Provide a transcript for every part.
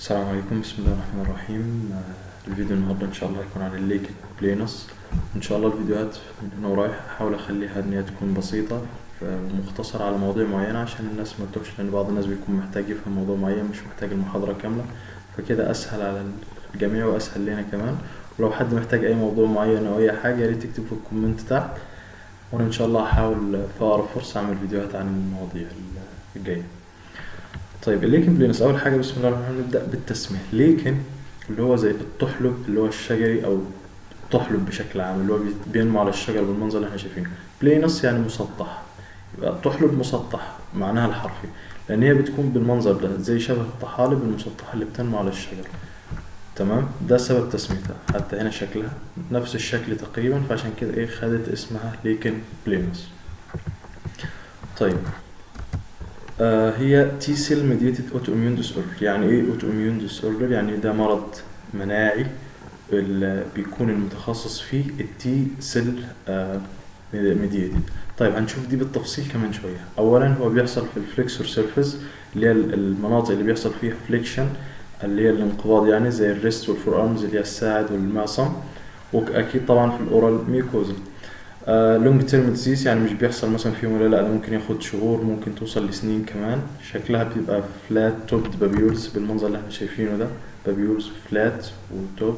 السلام عليكم بسم الله الرحمن الرحيم آه، الفيديو النهارده ان شاء الله هيكون عن الليك بلينس ان شاء الله الفيديوهات من هنا ورايح هحاول اخليها ان هي تكون بسيطه ومختصرة على مواضيع معينة عشان الناس ما تتوهش لان بعض الناس بيكون محتاج يفهم موضوع معين مش محتاج المحاضرة كاملة فكده اسهل على الجميع واسهل لينا كمان ولو حد محتاج اي موضوع معين او اي حاجة ياريت تكتب في الكومنت تحت وانا ان شاء الله هحاول في اقرب فرصة اعمل فيديوهات عن المواضيع الجاية طيب الليكن بلينس اول حاجه بسم الله الرحمن الرحيم نبدا بالتسميه ليكن اللي هو زي الطحلب اللي هو الشجري او الطحلب بشكل عام اللي هو بينمو على الشجر بالمنظر اللي احنا شايفينه بلينس يعني مسطح يبقى الطحلب مسطح معناها الحرفي لان هي بتكون بالمنظر ده زي شبه الطحالب المسطحه اللي بتنمو على الشجر تمام ده سبب تسميتها حتى هنا شكلها نفس الشكل تقريبا فعشان كده ايه خدت اسمها ليكن بلينس طيب آه هي تي سيل ميديتد اوتو اميون ديس اوردر يعني ايه اوتو اميون ديس اوردر يعني ده مرض مناعي اللي بيكون المتخصص فيه التي سيل ميديتد طيب هنشوف دي بالتفصيل كمان شويه اولا هو بيحصل في الفليكسور سيرفيس اللي هي المناطق اللي بيحصل فيها فليكشن اللي هي الانقباض يعني زي الريست والفور ارمز اللي هي الساعد والمعصم واكيد طبعا في الاورال ميكوزا لونج تيرم ديزيز يعني مش بيحصل مثلا في يوم ولا لا ده ممكن ياخد شهور ممكن توصل لسنين كمان شكلها بيبقى فلات توبد بابيولز بالمنظر اللي احنا شايفينه ده بابيولز فلات وتوب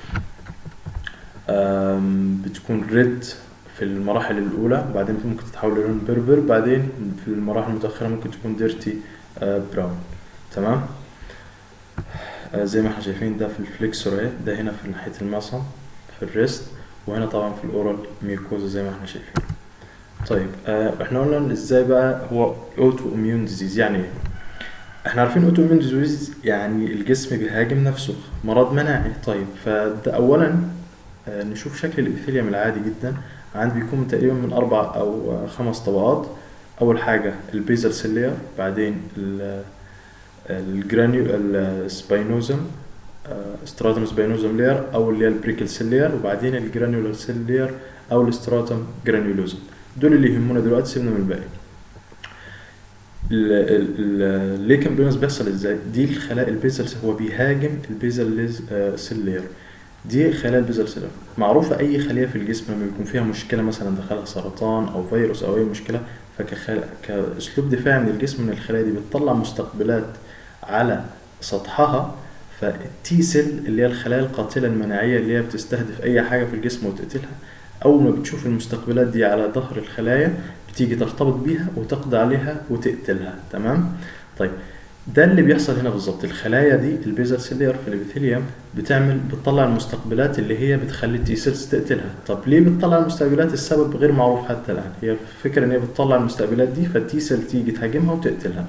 بتكون ريد في المراحل الأولى بعدين ممكن تتحول للون بربر بعدين في المراحل المتأخرة ممكن تكون ديرتي براون تمام آه زي ما احنا شايفين ده في الفليكسور ده هنا في ناحية المعصم في الريست وهنا طبعا في الاورال ميوكوزا زي ما احنا شايفين طيب آه احنا قلنا ازاي بقى هو اوتو اميون ديزيز يعني ايه احنا عارفين اوتو اميون ديزيز يعني الجسم بيهاجم نفسه مرض مناعي طيب فده اولا آه نشوف شكل الابيثيليوم العادي جدا عندي بيكون تقريبا من اربع او آه خمس طبقات اول حاجه البيزل سيلير بعدين الجرانيو السباينوزم ستراتم سباينوزم لير او اللي هي البريكل سيل لير وبعدين الجرانيولار سيل لير او الاستراتم جرانيولوزم دول اللي يهمونا دلوقتي سيبنا من الباقي الليكن بلينس بيحصل ازاي دي الخلايا البيزل هو بيهاجم البيزل سيل لير دي خلايا البيزل سيل معروفه اي خليه في الجسم لما بيكون فيها مشكله مثلا دخلها سرطان او فيروس او اي مشكله فكاسلوب دفاع من الجسم من الخلايا دي بتطلع مستقبلات على سطحها فالتي سيل اللي هي الخلايا القاتلة المناعية اللي هي بتستهدف أي حاجة في الجسم وتقتلها أول ما بتشوف المستقبلات دي على ظهر الخلايا بتيجي ترتبط بيها وتقضي عليها وتقتلها تمام طيب ده اللي بيحصل هنا بالظبط الخلايا دي البيزل سيلير في الابيثيليوم بتعمل بتطلع المستقبلات اللي هي بتخلي التي سيلز تقتلها طب ليه بتطلع المستقبلات السبب غير معروف حتى الان هي الفكره ان هي بتطلع المستقبلات دي فالتي سيل تيجي تهاجمها وتقتلها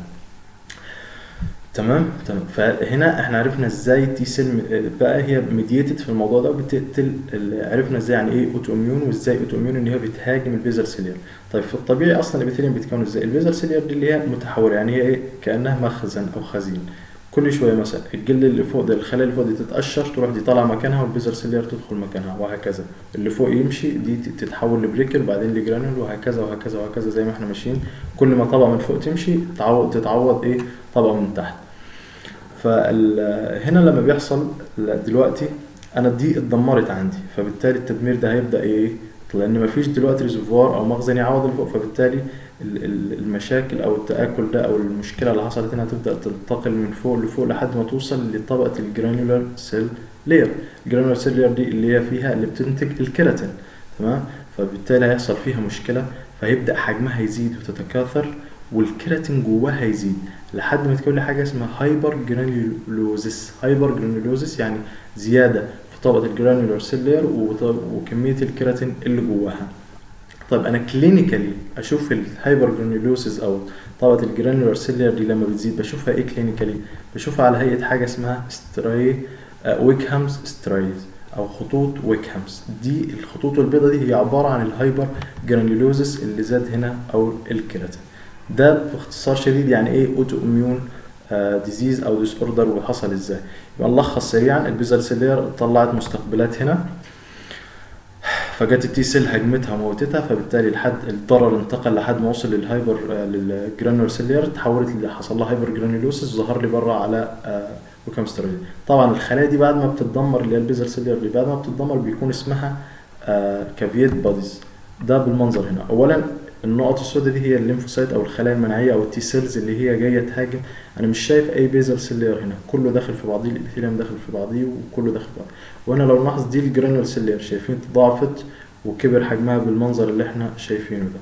تمام تمام فهنا احنا عرفنا ازاي تي سيل بقى هي ميديتد في الموضوع ده وبتقتل عرفنا ازاي يعني ايه اوتو اميون وازاي اوتو اميون ان هي بتهاجم البيزل سيلير طيب في الطبيعي اصلا الابيثيليوم بيتكون ازاي البيزل سيلير دي اللي هي متحوره يعني هي ايه كانها مخزن او خزين كل شويه مثلا الجلد اللي فوق ده الخلايا اللي فوق دي تتقشر تروح دي طالعه مكانها والبيزل سيلير تدخل مكانها وهكذا اللي فوق يمشي دي تتحول لبريكل بعدين لجرانول وهكذا وهكذا وهكذا زي ما احنا ماشيين كل ما طبقه من فوق تمشي تعوض تتعوض ايه طبقه من تحت فهنا لما بيحصل دلوقتي انا دي اتدمرت عندي فبالتالي التدمير ده هيبدا ايه لان مفيش دلوقتي ريزرفوار او مخزن يعوض اللي فوق فبالتالي المشاكل او التاكل ده او المشكله اللي حصلت هنا هتبدا تنتقل من فوق لفوق لحد ما توصل لطبقه الجرانيولار سيل لير الجرانيولار سيل لير دي اللي هي فيها اللي بتنتج الكيراتين تمام فبالتالي هيحصل فيها مشكله فيبدا حجمها يزيد وتتكاثر والكيراتين جواها يزيد لحد ما تكون حاجه اسمها هايبر جرانيولوزيس هايبر جرانيولوزيس يعني زياده في طبقه الجرانيولار سيلير وكميه الكيراتين اللي جواها طيب انا كلينيكالي اشوف الهايبر جرانيولوزيس او طبقه الجرانيولار سيلير دي لما بتزيد بشوفها ايه كلينيكالي بشوفها على هيئه حاجه اسمها ستراي ويكهامز سترايز او خطوط ويكهامز دي الخطوط البيضاء دي هي عباره عن الهايبر جرانيولوزيس اللي زاد هنا او الكيراتين ده باختصار شديد يعني ايه اوتو اميون ديزيز او ديس اوردر وحصل ازاي يبقى نلخص سريعا البيزل سيلير طلعت مستقبلات هنا فجت التي سيل هجمتها موتتها فبالتالي لحد الضرر انتقل لحد ما وصل للهايبر آه، للجرانول سيلير تحولت اللي حصل لها هايبر جرانيولوسيس ظهر لي بره على وكام ستيرويد طبعا الخلايا دي بعد ما بتتدمر اللي هي البيزل سيلير اللي بعد ما بتتدمر بيكون اسمها كافيت باديز ده بالمنظر هنا اولا النقط السوداء دي هي الليمفوسايت او الخلايا المناعيه او التي سيلز اللي هي جايه تهاجم انا مش شايف اي بيزل سيلير هنا كله داخل في بعضيه الابيثيليوم داخل في بعضيه وكله داخل في بعضيه وهنا لو نلاحظ دي الجرانول سيلير شايفين تضاعفت وكبر حجمها بالمنظر اللي احنا شايفينه ده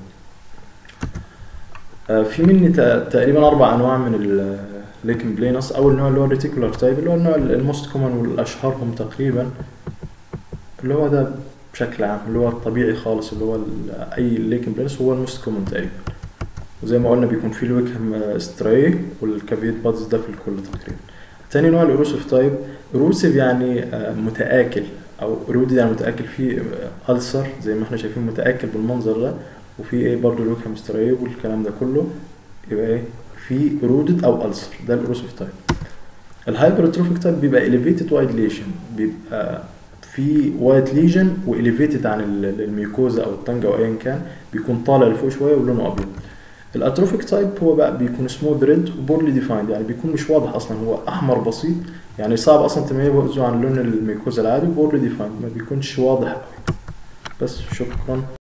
آه، في مني تق- تقريبا اربع انواع من الليكن بلينس اول نوع اللي هو الريتيكولار تايب اللي هو النوع الموست كومن والاشهرهم تقريبا اللي هو ده بشكل عام اللي هو الطبيعي خالص اللي هو ال- اي ليكن بلينس هو الموست كومن تقريبا وزي ما قلنا بيكون فيه الويكهام ستراي والكافيت بادز ده في الكل تقريبا تاني نوع الاروسيف تايب اروسيف يعني آه، متآكل او رودي يعني متآكل فيه آه، ألسر زي ما احنا شايفين متآكل بالمنظر ده وفي ايه برضه الويكهام ستراي والكلام ده كله يبقى ايه في رودد او ألسر ده الاروسيف تايب الهايبرتروفيك تايب بيبقى elevated وايد ليجن بيبقى في وايت ليجن واليفيتد عن ال- الميوكوزا او الطنجة او ايا كان بيكون طالع لفوق شويه ولونه ابيض الاتروفيك تايب هو بقى بيكون سموث ريد وبورلي ديفايند يعني بيكون مش واضح اصلا هو احمر بسيط يعني صعب اصلا تميزه عن لون الميكوزا العادي وبورلي ديفايند ما بيكونش واضح قوي بس شكرا